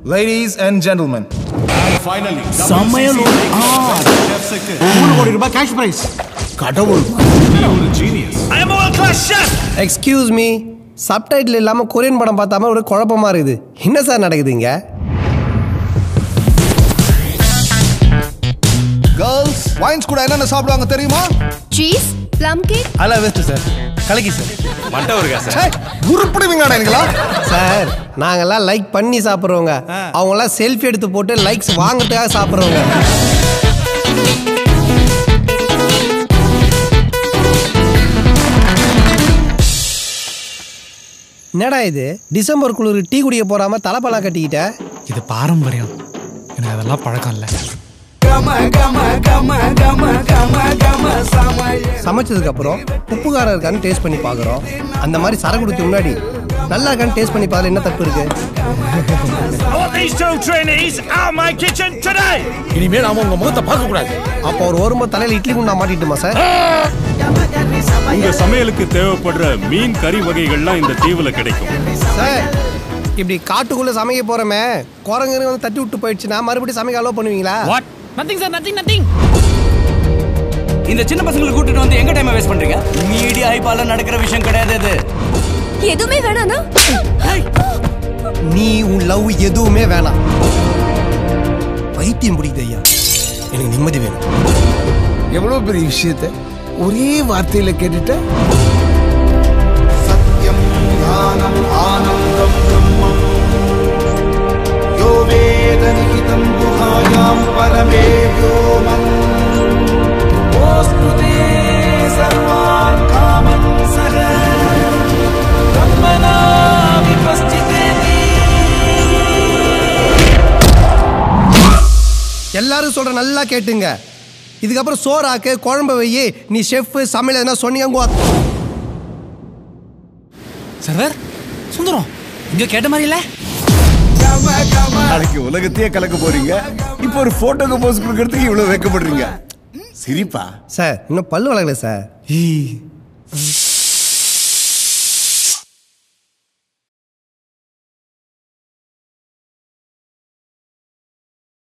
Ladies and gentlemen, சமையல் ஒரு art. மூணு கோடி ரூபாய் கேஷ் பிரைஸ் கடவுள் எக்ஸ்கியூஸ் மீ சப்டைட்டில் இல்லாமல் கொரியன் படம் பார்த்தாம ஒரு குழப்பமா இருக்குது என்ன சார் நடக்குதுங்க girls, wines கூட என்னென்ன சாப்பிடுவாங்க தெரியுமா சீஸ் ப்ளம் கேக் அதெல்லாம் வேஸ்ட் சார் கலக்கி சார் மண்டை இருக்கா சார் ச்சே, உருப்பிடுவீங்கடா நீங்களா சார் நாங்கெல்லாம் லைக் பண்ணி சாப்பிட்றவங்க அவங்கெல்லாம் செல்ஃபி எடுத்து போட்டு லைக்ஸ் வாங்குறதுக்காக சாப்பிட்றவங்க என்னடா இது டிசம்பர் குளிர் டீ குடிக்க போறாம தலைப்பெல்லாம் கட்டிக்கிட்ட இது பாரம்பரியம் எனக்கு அதெல்லாம் பழக்கம் இல்லை சமைச்சதுக்கு அப்புறம் உப்பு காரம் இருக்கான்னு டேஸ்ட் பண்ணி பார்க்குறோம் அந்த மாதிரி சரக்கு குடிக்க முன்னாடி நல்லா இருக்கான்னு டேஸ்ட் பண்ணி பார்க்கல என்ன தப்பு இருக்கு I want these two trainees out of my kitchen today. இனிமே நாம உங்க முகத்தை பார்க்க கூடாது அப்போ ஒரு வரும்போது தலையில இட்லி குண்டா மாட்டிட்டுமா சார் உங்க சமையலுக்கு தேவைப்படுற மீன் கறி வகைகள்லாம் இந்த தீவுல கிடைக்கும் சார் இப்படி காட்டுக்குள்ள சமைக்க போறோமே குரங்குன்னு வந்து தட்டி விட்டு போயிடுச்சுன்னா மறுபடியும் சமைக்க அலோவ் பண்ணுவீங்களா what nothing sir nothing nothing இந்த சின்ன பசங்களை கூட்டிட்டு வந்து எங்க டைம் வேஸ்ட் பண்றீங்க மீடியா ஹைப்பால நடக்கிற விஷயம் கிடையாது இது எதுவுமே வேணானா நீ உன் லவ் எதுவுமே வேணாம் பைத்தியம் பிடிக்குது ஐயா எனக்கு நிம்மதி வேணும் எவ்வளவு பெரிய விஷயத்தை ஒரே வார்த்தையில கேட்டுட்ட सत्यं ज्ञानम् आनन्दं ब्रह्मम् यो वेदनिहितं गुहायां परमे व्योमम् ओऽस्तु ते सर्वान् कामं सह ब्रह्मणा எல்லாரும் சொல்ற நல்லா கேட்டுங்க இதுக்கப்புறம் சோறாக்கு குழம்பு வையி நீ ஷெஃப் சமையல் எதனா சொன்னீங்க சர்வர் சுந்தரம் இங்க கேட்ட மாதிரி இல்ல நாளைக்கு உலகத்தையே கலக்க போறீங்க இப்போ ஒரு போட்டோக்கு போஸ் கொடுக்கறதுக்கு இவ்வளவு வைக்கப்படுறீங்க சிரிப்பா சார் இன்னும் பல்லு வளரல சார் ஈ